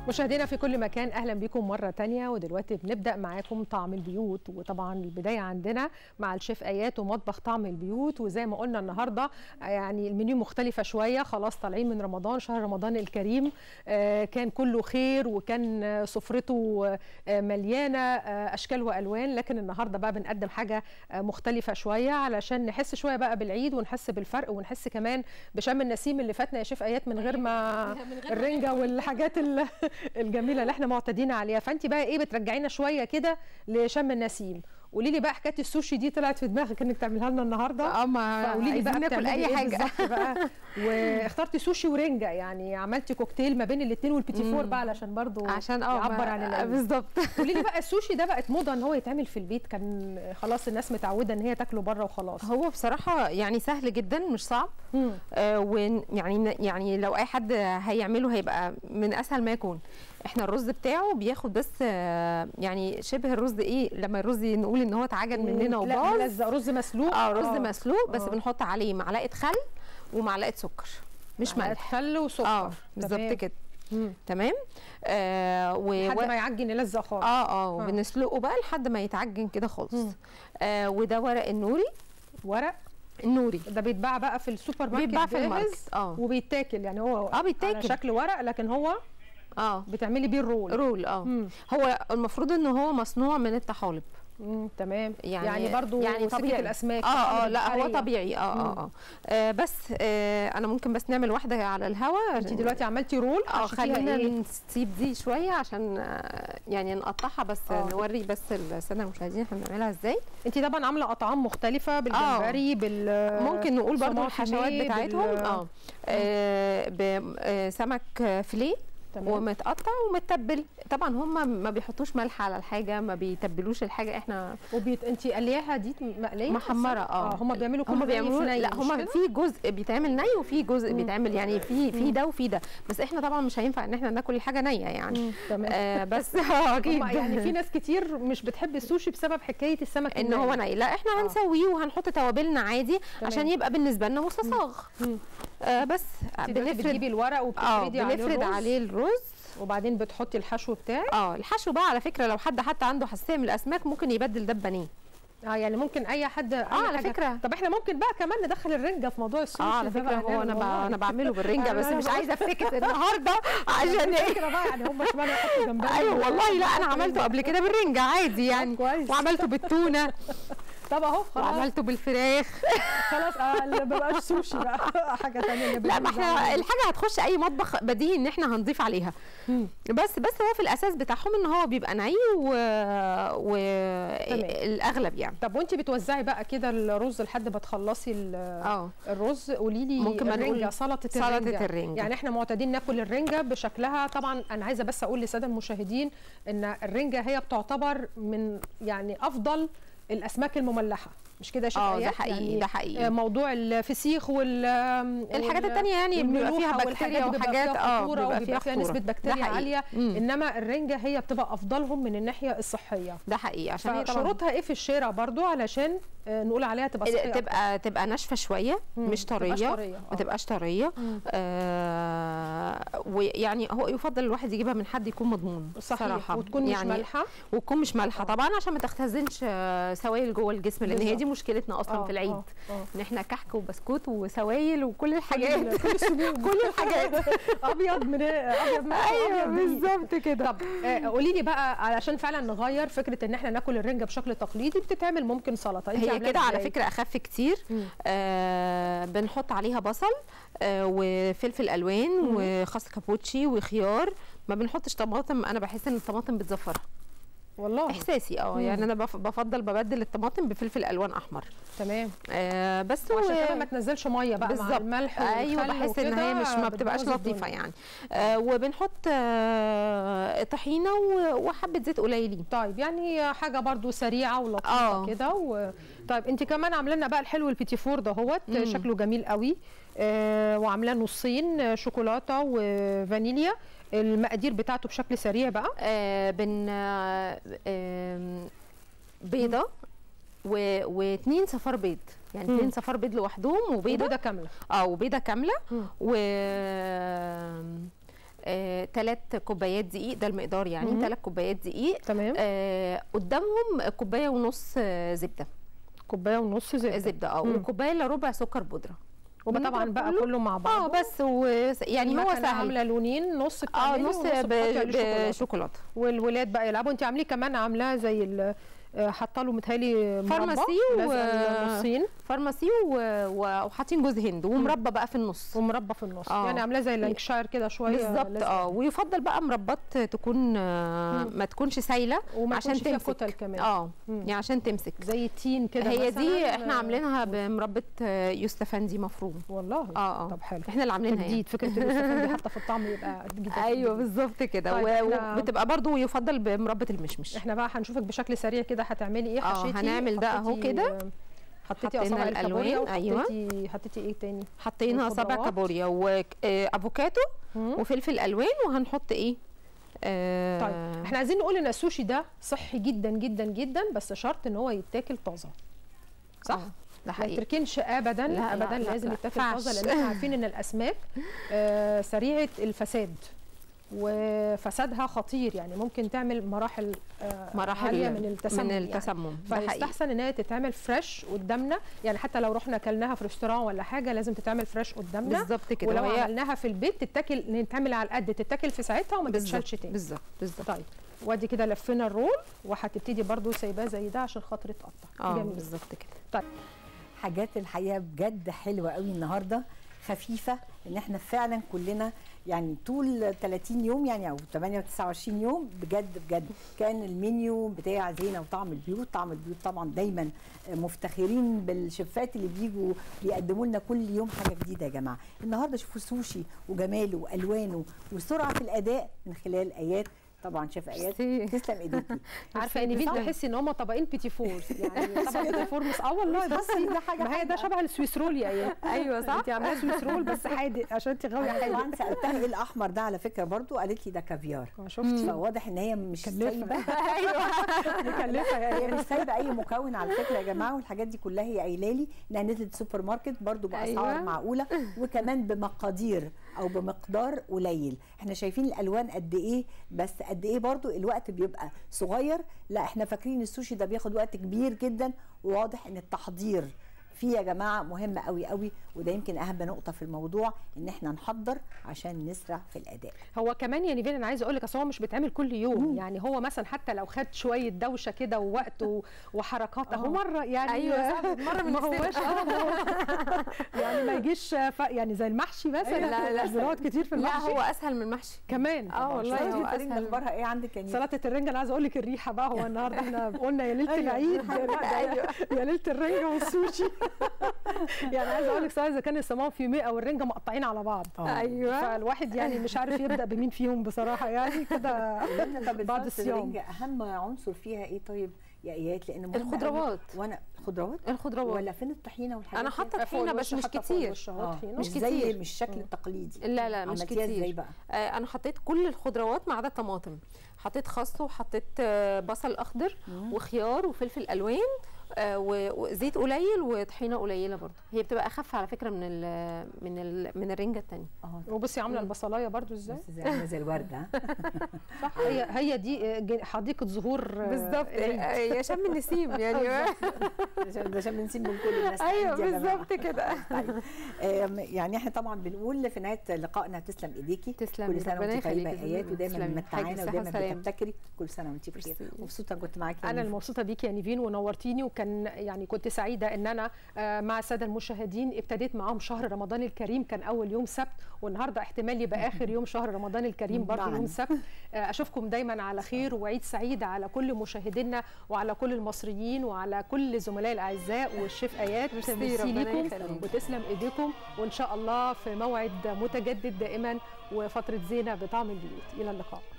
مشاهدينا في كل مكان اهلا بكم مره تانية ودلوقتي بنبدا معاكم طعم البيوت وطبعا البدايه عندنا مع الشيف ايات ومطبخ طعم البيوت وزي ما قلنا النهارده يعني المنيو مختلفه شويه خلاص طالعين من رمضان شهر رمضان الكريم آه كان كله خير وكان آه، سفرته آه مليانه آه اشكال والوان لكن النهارده بقى بنقدم حاجه آه مختلفه شويه علشان نحس شويه بقى بالعيد ونحس بالفرق ونحس كمان بشم النسيم اللي فاتنا يا شيف ايات من غير ما الرنجه والحاجات ال- الجميله اللي احنا معتادين عليها فانت بقى ايه بترجعينا شويه كده لشم النسيم قولي لي بقى حكايه السوشي دي طلعت في دماغك انك تعملها لنا النهارده اه ما فقولي لي بقى عايزين ناكل بتعملي اي إيه حاجه بالظبط بقى واخترتي سوشي ورنجه يعني عملتي كوكتيل ما بين الاثنين والبيتي فور بقى علشان برضو عشان اه يعبر ما- عن العيد بالظبط قولي لي بقى السوشي ده بقت موضه ان هو يتعمل في البيت كان خلاص الناس متعوده ان هي تاكله بره وخلاص هو بصراحه يعني سهل جدا مش صعب مم. آه ويعني يعني لو اي حد هيعمله هيبقى من اسهل ما يكون احنا الرز بتاعه بياخد بس آه يعني شبه الرز ايه لما الرز نقول ان هو اتعجن مننا لا وباظ ملزق رز مسلوق اه رز مسلوق بس آه. بنحط عليه معلقه خل ومعلقه سكر مش معلقة ملح خل وسكر اه بالظبط تمام. كده مم. تمام آه و... لحد و- ما يعجن يلزق خالص اه اه وبنسلقه بقى لحد ما يتعجن كده خالص مم. آه وده ورق النوري ورق النوري ده بيتباع بقى في السوبر ماركت بيتباع في جاهز الماركت اه وبيتاكل يعني هو اه بيتاكل. على شكل ورق لكن هو اه بتعملي بيه الرول رول اه مم. هو المفروض ان هو مصنوع من الطحالب مم. تمام يعني- يعني, يعني برضو يعني سكة طبيعي. الاسماك اه اه الطحالب لا هو البحرية. طبيعي اه اه اه, آه بس آه انا ممكن بس نعمل واحده على الهوا انت دلوقتي عملتي رول اه عشان فيها خلينا ايه نسيب دي شويه عشان آه يعني نقطعها بس آه. نوري بس الساده المشاهدين احنا بنعملها ازاي انت طبعا عامله اطعام مختلفه بالجمبري بال ممكن نقول برضو سماطي الحشوات بال- بتاعتهم اه آه، ب- آه، سمك آه، فيليه تمام ومتقطع ومتبل طبعا هم ما بيحطوش ملح على الحاجه ما بيتبلوش الحاجه احنا وبيت... انت قلياها دي مقليه محمره اه هم بيعملوا كل هم ني في بيعملوا ني، لا مش هم كده؟ في جزء بيتعمل ني وفي جزء مم. بيتعمل يعني في في ده وفي ده بس احنا طبعا مش هينفع ان احنا ناكل الحاجه نيه يعني مم. تمام آه بس اه اكيد هم يعني في ناس كتير مش بتحب السوشي بسبب حكايه السمك ان هو ني لا احنا آه. هنسويه وهنحط توابلنا عادي تمام. عشان يبقى بالنسبه لنا مستساغ مم. آه بس انت دلوقتي بنفرد بتجيبي الورق اه وبتفردي عليه بنفرد الرز عليه الرز وبعدين بتحطي الحشو بتاعك اه الحشو بقى على فكره لو حد حتى عنده حساسيه من الاسماك ممكن يبدل ده ببانيه اه يعني ممكن اي حد اه على فكرة. طب احنا ممكن بقى كمان ندخل الرنجه في موضوع السوشي اه على ده فكره بقى هو انا نعمل ب... والله. انا بعمله بالرنجه أنا- بس أنا مش بقول- عايزه افتكس النهارده عشان ايه فكره بقى يعني هم اشمعنى يحطوا جنبها ايوه والله لا انا عملته قبل كده بالرنجه عادي يعني كويس. وعملته بالتونه طب اهو خلاص وعملته بالفراخ خلاص اه اللي ما بقاش سوشي بقى حاجه ثانيه لا ما احنا الحاجه هتخش اي مطبخ بديهي ان احنا هنضيف عليها مم. بس بس هو في الاساس بتاعهم ان هو بيبقى ني و... و... الاغلب يعني طب وانت بتوزعي بقى كده الرز لحد ما تخلصي ال- اه الرز قولي لي ممكن ما الرنجه نقول سلطه سلطه الرنجه الرنجه يعني احنا معتادين ناكل الرنجه بشكلها طبعا انا عايزه بس اقول للساده المشاهدين ان الرنجه هي بتعتبر من يعني افضل الاسماك المملحه مش كده يا شيخ اه ده آيات؟ حقيقي يعني ده حقيقي آه، موضوع الفسيخ وال الحاجات التانية يعني بيبقى فيها والملوحة بكتيريا والحاجات دي بيبقى وحاجات فيها اه خطورة وبيبقى فيها نسبه خطورة. ده بكتيريا حقيقي. عاليه مم. انما الرنجه هي بتبقى افضلهم من الناحيه الصحيه ده حقيقي عشان هي طبعا فشروطها ايه في الشارع برضو علشان آه، نقول عليها تبقى صحيه تبقى تبقى ناشفه شويه مم، مش ما تبقاش طريه طرية، ما آه. تبقاش طريه مم. آه ويعني هو يفضل الواحد يجيبها من حد يكون مضمون صحيح صراحة. وتكون مش يعني مالحه وتكون مش مالحه طبعا عشان ما تختزنش آه، سوائل جوه الجسم لان هي بالظبط. دي مشكلتنا اصلا آه، في العيد آه، آه. ان احنا كحك وبسكوت وسوائل وكل الحاجات كل السموم كل الحاجات ابيض من ابيض من ايوه أبيض دقيق. بالظبط كده طب آه، قولي لي بقى علشان فعلا نغير فكره ان احنا ناكل الرنجه بشكل تقليدي بتتعمل ممكن سلطه انت هي عاملاها كده على إزاي؟ فكره اخف كتير مم. آه بنحط عليها بصل آه وفلفل الوان مم. وخس كابوتشي وخيار ما بنحطش طماطم انا بحس ان الطماطم بتزفرها والله احساسي اه مم. يعني انا بف- بفضل ببدل الطماطم بفلفل الوان احمر تمام آه بس وعشان و- كمان ما تنزلش ميه بقى مع بالظبط. الملح ايوه والخل بحس ان هي وكده مش ما بتبقاش بتبوظ لطيفه الدنيا. يعني آه وبنحط آه طحينه و- وحبه زيت قليلين طيب يعني حاجه برضو سريعه ولطيفه آه. كده و... طيب انت كمان عامله لنا بقى الحلو البيتي فور دهوت مم. شكله جميل قوي آه وعاملاه نصين آه، شوكولاته وفانيليا المقادير بتاعته بشكل سريع بقى آه بن آه آم، بيضه و... واتنين صفار بيض يعني مم. اتنين صفار بيض لوحدهم وبيضه وبيضه كامله اه وبيضه كامله مم. و ثلاث كوبايات دقيق ده المقدار يعني مهم. ثلاث كوبايات دقيق تمام آه، قدامهم كوبايه ونص آه، زبده كوبايه ونص زبده زبده اه مم. وكوبايه الا ربع سكر بودره وطبعا ونضرب بقى كله. كله مع اه بعض بس و... يعني هو سهل عامله لونين نص اه بتعملي نص ونص بتحطي عليه ب- شوكولاتة. بشوكولاته والولاد بقى يلعبوا انت عامليه كمان عاملاه زي ال- آه، حاطه له متهيألي مربى فارماسي و- لازقة نصين فارماسي و... و- وحاطين جوز هند ومربى بقى في النص ومربى في النص آه. يعني عاملاه زي اللانكشاير كده شويه بالظبط لازقة. اه ويفضل بقى مربات تكون آه، مم. ما تكونش سايله وما عشان يكونش فيها تمسك. كتل كمان اه مم. يعني عشان تمسك زي التين كده هي دي مثلاً، احنا آه، عاملينها بمربى آه، يوستفندي مفروم والله اه اه طب حلو احنا اللي عاملينها يعني جديد فكره اليوسفندي حتى في الطعم يبقى جديد ايوه بالظبط كده طيب و- إحنا- وبتبقى برضو يفضل بمربى المشمش احنا بقى هنشوفك بشكل سريع كده هتعملي ايه اه، حشيتي هنعمل ده اهو حطيتي- كده. حطيتي حطينا اصابع الكابوريا الألوان، أيوة. وحطيتي حطيتي ايه تاني حطينا سبع والخضروات. كابوريا وافوكاتو مم. وفلفل الوان وهنحط ايه آه طيب احنا عايزين نقول ان السوشي ده صحي جدا جدا جدا بس شرط ان هو يتاكل طازه صح آه، ده ما حقيقي يتركنش ابدا لا، ابدا لا، لازم لا، يتاكل ينفعش. طازه لان احنا عارفين ان الاسماك آه سريعه الفساد وفسادها خطير يعني ممكن تعمل مراحل آه مراحل عاليه من التسمم من يعني. التسمم ده حقيقي فيستحسن ان هي تتعمل فريش قدامنا يعني حتى لو رحنا اكلناها في ريستوران ولا حاجه لازم تتعمل فريش قدامنا بالظبط كده ولو وهي عملناها في البيت تتاكل نتعمل على القد تتاكل في ساعتها وما بالظبط تتشالش تاني بالظبط بالظبط طيب وادي كده لفينا الرول وهتبتدي برضو سايباه زي ده عشان خاطر يتقطع اه جميل بالظبط كده حاجات الحقيقه بجد حلوه قوي النهارده خفيفه ان احنا فعلا كلنا يعني طول 30 يوم يعني او 28 يوم بجد بجد كان المنيو بتاع زينه وطعم البيوت طعم البيوت طبعا دايما مفتخرين بالشيفات اللي بيجوا بيقدموا لنا كل يوم حاجه جديده يا جماعه النهارده شوفوا سوشي وجماله والوانه وسرعه في الاداء من خلال ايات طبعا شيف ايات ميرسي. تسلم ايديكي عارفه ان بنت صح؟ تحسي ان هم طبقين بيتي فور يعني طبق بيتي فور مس اه والله بصي ده حاجة ما هي ده حلوة. شبه السويس رول يا ايه ايوه صح انت عاملاه سويس رول بس حادق عشان انت غاويه انا حادق طبعا سالتها ايه الاحمر ده على فكره برضو قالت لي ده كافيار آه، شفتي فواضح ان هي مش مكلفة. سايبه مكلفه يا هي ايه مش سايبه اي مكون على فكره يا جماعه والحاجات دي كلها هي قايله لي انها نزلت سوبر ماركت برضو باسعار أيوة. معقوله وكمان بمقادير او بمقدار قليل احنا شايفين الالوان قد ايه بس قد ايه برضو الوقت بيبقى صغير لا احنا فاكرين السوشي ده بياخد وقت كبير جدا وواضح ان التحضير فيه يا جماعه مهم قوي قوي وده يمكن اهم نقطه في الموضوع ان احنا نحضر عشان نسرع في الاداء هو كمان يا نيفين انا عايزه اقول لك اصل هو مش بيتعمل كل يوم مم. يعني هو مثلا حتى لو خد شويه دوشه كده ووقت و- وحركات اهو آه. مره يعني ايوه صح مره من ما هوش نفسنا. آه، ما هو- يعني ما يجيش ف- يعني زي المحشي مثلا لا، لا. زراعات كتير في لا المحشي هو اسهل من المحشي كمان اه والله سلطة هو الرنجة اسهل اخبارها ايه عندك يا نيفين؟ سلطه الرنجه انا عايزه اقول لك الريحه بقى هو النهارده احنا قلنا يا ليله العيد يا يا ليله الرنجه والسوشي يعني عايزه اقول لك سواء اذا كان السمام في ماء او الرنجه مقطعين على بعض آه. ايوه فالواحد يعني مش عارف يبدا بمين فيهم بصراحه يعني كده قولنا طب بعد بعد الصيام. الرنجة اهم عنصر فيها ايه طيب يا ايات لان مهم قوي. الخضروات. وانا خضروات الخضروات ولا فين الطحينه والحاجات انا دي؟ حاطه فوق طحينه بس الوش مش حتى فوق كتير الوش أهو آه، طحينة. مش مش زي كتير. مش الشكل التقليدي لا لا مش عملتيها كتير ازاي بقى آه، انا حطيت كل الخضروات ما عدا الطماطم حطيت خس وحطيت آه، بصل اخضر مم. وخيار وفلفل الوان آه، و- وزيت قليل وطحينه قليله برضه هي بتبقى اخف على فكره من ال من ال من الرنجه الثانيه اه وبصي عامله البصلايه برضو ازاي بس زي عامله زي الورده ها؟ صح هي هي دي آه، ج- حديقه زهور آه، بالظبط العيد. آه، يا شم النسيم يعني ده ده عشان بنسيب من كل الناس ايوه عندي يا جماعة. بالظبط كده طيب آم، يعني احنا طبعا بنقول في نهايه لقائنا تسلم ايديكي تسلمي، كل سنه ربنا وانت طيبه يخليكي. يا ايات ودايما تسلمي. ممتعانا حاجة صحة ودايما وسلام. بتبتكري كل سنه وانت بخير ميرسي. مبسوطه كنت معاكي يا انا نيفين. المبسوطه بيكي يا نيفين ونورتيني وكان يعني كنت سعيده ان انا آه، مع الساده المشاهدين ابتديت معاهم شهر رمضان الكريم كان اول يوم سبت والنهارده احتمال يبقى اخر يوم شهر رمضان الكريم برضه معاً. يوم سبت آه، اشوفكم دايما على خير وعيد سعيد على كل مشاهدينا وعلى كل المصريين وعلى كل زملائي الاعزاء والشيف ايات ميرسي، ميرسي ربنا ليكم يخليك. وتسلم ايديكم وان شاء الله في موعد متجدد دائما وفتره زينه بطعم البيوت الى اللقاء